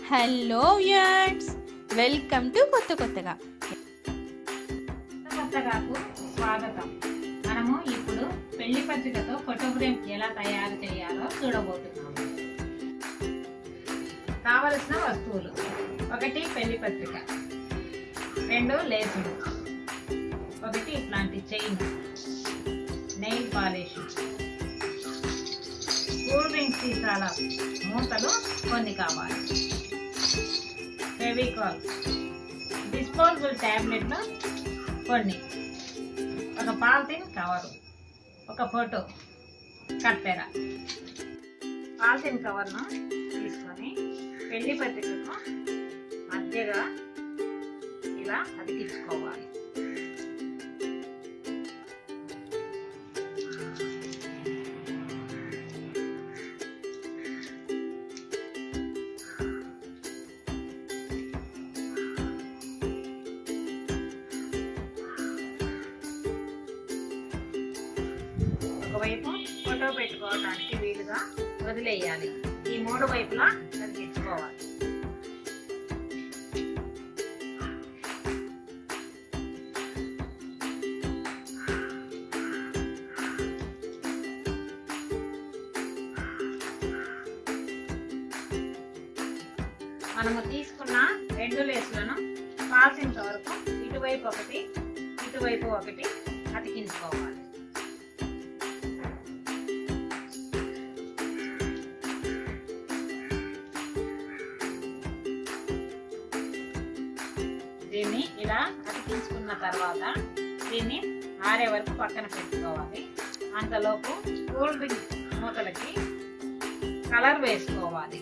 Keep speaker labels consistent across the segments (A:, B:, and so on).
A: hello viewers welcome to కొత్త కొత్తగా
B: కొత్తగాకు స్వాగతం మనము ఇప్పుడు పెళ్లి పత్రికతో ఫోటో ఫ్రేమ్ ఎలా తయారు చేయాలో చూడబోతున్నాము కావలసిన వస్తువులు ఒకటి పెళ్లి పత్రిక రెండు లేసులు ఒకటి ఇట్లాంటి chain nail polish cool drink సీసాల మూతలు కొన్ని కావాలి ఫెవికాల్ డిస్పోజబుల్ ట్యాబ్లెట్లు కొన్ని ఒక పాలిథిన్ కవరు ఒక ఫోటో కత్తెర పాలిథిన్ కవర్ను తీసుకొని పెళ్లి పత్రికను మధ్యగా ఇలా అతికించుకోవాలి ఒకవైపు ఫోటో పెట్టుకోవడానికి వీలుగా వదిలేయాలి ఈ మూడు వైపులా తగ్గించుకోవాలి మనము తీసుకున్న రెండు లేసులను పాల్సినంత వరకు ఇటువైపు ఒకటి ఇటువైపు ఒకటి అతికించుకోవాలి దీన్ని ఇలా అతికించుకున్న తర్వాత దీన్ని ఆరే వరకు పక్కన పెట్టుకోవాలి అంతలోపు కూల్ డ్రింక్ మూతలకి కలర్ వేసుకోవాలి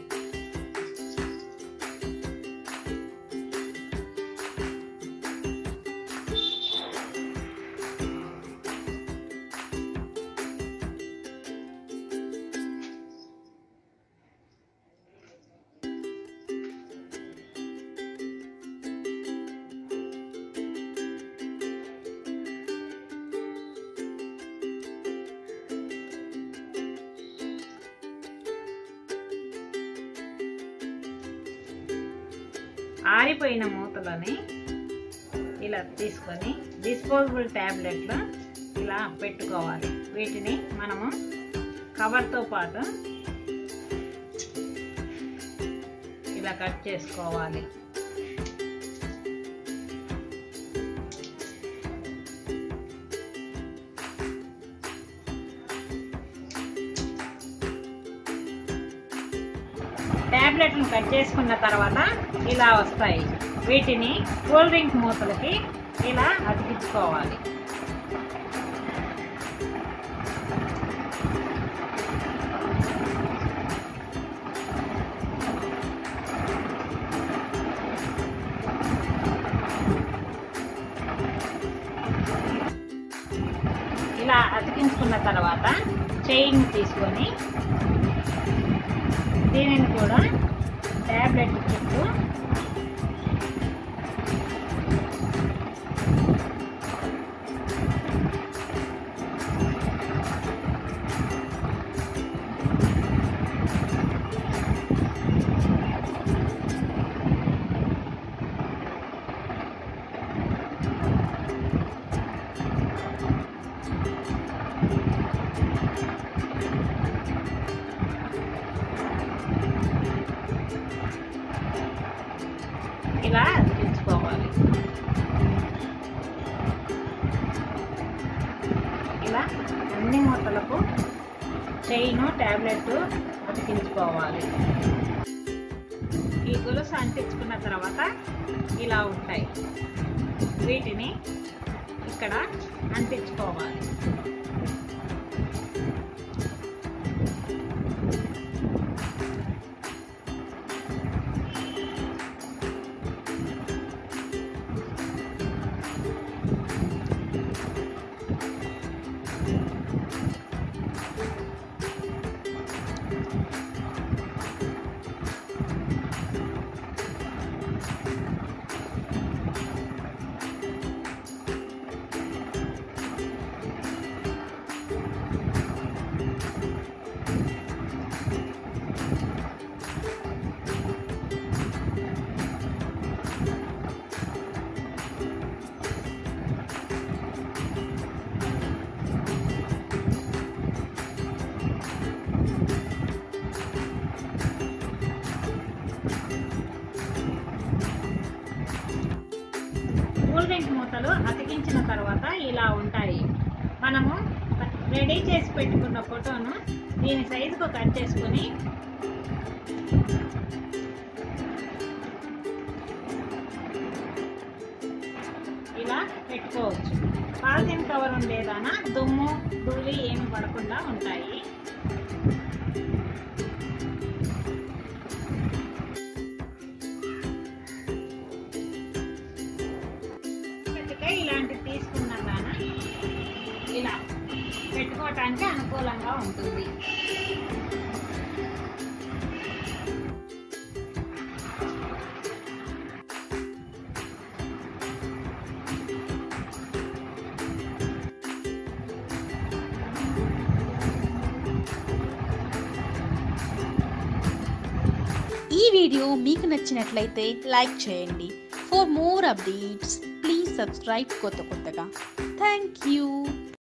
B: ఆరిపోయిన మూతలని ఇలా తీసుకొని డిస్పోజబుల్ ట్యాబ్లెట్లు ఇలా పెట్టుకోవాలి వీటిని మనము కవర్తో పాటు ఇలా కట్ చేసుకోవాలి ట్యాబ్లెట్లను కట్ చేసుకున్న తర్వాత ఇలా వస్తాయి వీటిని కూల్ డ్రింక్ మూతలకి ఇలా అతికించుకోవాలి ఇలా అతికించుకున్న తర్వాత చైన్ తీసుకొని దీనిని కూడా ట్యాబ్లెట్ చుట్టూ ఇలా అతికించుకోవాలి ఇలా అన్ని మూతలకు చైన్ ట్యాబ్లెట్ అతికించుకోవాలి ఈ గొలుసు అంటించుకున్న తర్వాత ఇలా ఉంటాయి వీటిని ఇక్కడ అంటించుకోవాలి కూల్ డ్రింక్ మూతలు అతికించిన తర్వాత ఇలా ఉంటాయి మనము రెడీ చేసి పెట్టుకున్న ఫోటోను దీని సైజుకు కట్ చేసుకుని ఇలా పెట్టుకోవచ్చు పాలిథిన్ కవర్ ఉండేదానా దుమ్ము ధూళి ఏమి పడకుండా ఉంటాయి పచ్చికాయ ఇలాంటివి తీసుకున్నాదానా ఇలా పెట్టుకోవటానికి అనుకూలంగా ఉంటుంది
A: ఈ వీడియో మీకు నచ్చినట్లయితే లైక్ చేయండి for more updates please subscribe కొత్త కొత్తగా థ్యాంక్ యూ